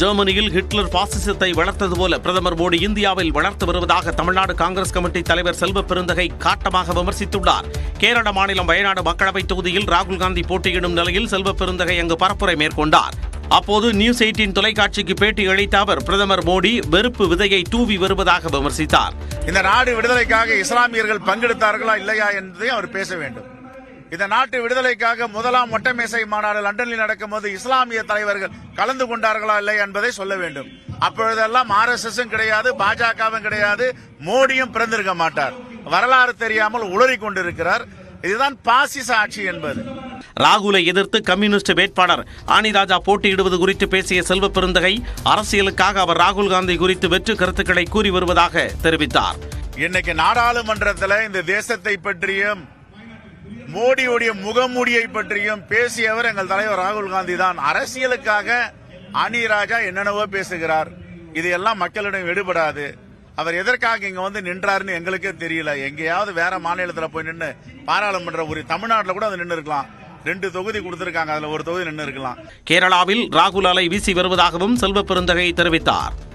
ஜெர்மனியில் ஹிட்லர் பாசிசத்தை வளர்த்தது போல பிரதமர் மோடி இந்தியாவில் வளர்த்து வருவதாக தமிழ்நாடு காங்கிரஸ் கமிட்டி தலைவர் செல்வ பெருந்தகை காட்டமாக விமர்சித்துள்ளார் கேரள மாநிலம் வயநாடு மக்களவைத் தொகுதியில் ராகுல் காந்தி போட்டியிடும் நிலையில் செல்வ பெருந்தகை அங்கு பரப்புரை மேற்கொண்டார் அப்போது நியூஸ் எயிட்டின் தொலைக்காட்சிக்கு பேட்டி அளித்த அவர் பிரதமர் மோடி வெறுப்பு விதையை தூவி வருவதாக விமர்சித்தார் இந்த நாடு விடுதலைக்காக இஸ்லாமியர்கள் பங்கெடுத்தார்களா இல்லையா என்பதை அவர் பேச வேண்டும் இந்த நாட்டு விடுதலைக்காக முதலாம் மொட்டமேசை மாநாடு லண்டனில் நடக்கும்போது இஸ்லாமிய தலைவர்கள் கலந்து கொண்டார்களா இல்லை என்பதை சொல்ல வேண்டும் அப்பொழுதெல்லாம் ஆர் எஸ் கிடையாது பாஜகவும் கிடையாது மோடியும் பிறந்திருக்க மாட்டார் வரலாறு தெரியாமல் உளறிக் கொண்டிருக்கிறார் இதுதான் பாசிச ஆட்சி என்பது ராகுலை எதிர்த்து கம்யூனிஸ்ட் வேட்பாளர் ஆனிராஜா போட்டியிடுவது குறித்து பேசிய செல்வ பெருந்தகை அரசியலுக்காக அவர் ராகுல் காந்தி குறித்து வெற்று கருத்துக்களை கூறி வருவதாக தெரிவித்தார் இன்னைக்கு நாடாளுமன்றத்தில் இந்த தேசத்தை பற்றியும் மோடியுடைய முகமூடியை பற்றியும் பேசியவர் எங்கள் தலைவர் ராகுல் காந்தி தான் அரசியலுக்காக அனிராஜா என்னென்னவோ பேசுகிறார் இது எல்லாம் மக்களிடம் எடுபடாது அவர் எதற்காக இங்க வந்து நின்றாருன்னு எங்களுக்கே தெரியல எங்கேயாவது வேற மாநிலத்துல போய் நின்று பாராளுமன்ற ஒரு தமிழ்நாட்டில் கூட அது நின்று இருக்கலாம் ரெண்டு தொகுதி கொடுத்திருக்காங்க அதுல ஒரு தொகுதி நின்று இருக்கலாம் கேரளாவில் ராகுல் அலை வீசி வருவதாகவும் செல்வ பெருந்தகை தெரிவித்தார்